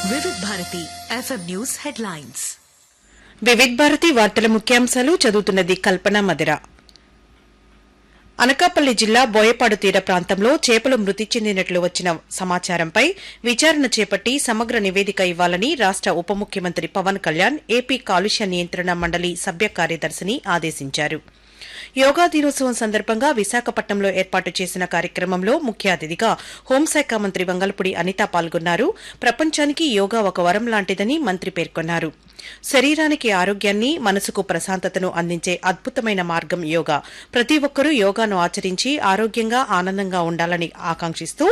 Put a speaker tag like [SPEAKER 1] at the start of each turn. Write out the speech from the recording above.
[SPEAKER 1] వివిధ Bharati FM news headlines
[SPEAKER 2] Vividh Bharati వార్తల ముఖ్యాంశాలు చదువుతున్నది కల్పన మదిర అనకాపల్లి జిల్లా బోయపాడు తీర ప్రాంతంలో చేపలు మృతి చెందినట్లు వచ్చిన సమాచారంపై విచారణ చేపట్టి సమగ్ర నివేదిక ఇవ్వాలని రాష్ట ఉప ముఖ్యమంత్రి పవన్ కళ్యాణ్ ఏపీ కాలుష్య నియంత్రణ మండలి సభ్య కార్యదర్శిని ఆదేశించారు యోగా దినోత్సవం సందర్భంగా విశాఖపట్నంలో ఏర్పాటు చేసిన కార్యక్రమంలో ముఖ్య అతిథిగా హోంశాఖ మంత్రి వంగలపూడి అనిత పాల్గొన్నారు ప్రపంచానికి యోగా ఒక వరం లాంటిదని మంత్రి పేర్కొన్నారు శరీరానికి ఆరోగ్యాన్ని మనసుకు ప్రశాంతతను అందించే అద్భుతమైన మార్గం యోగా ప్రతి ఒక్కరూ యోగాను ఆచరించి ఆరోగ్యంగా ఆనందంగా ఉండాలని ఆకాంక్షిస్తూ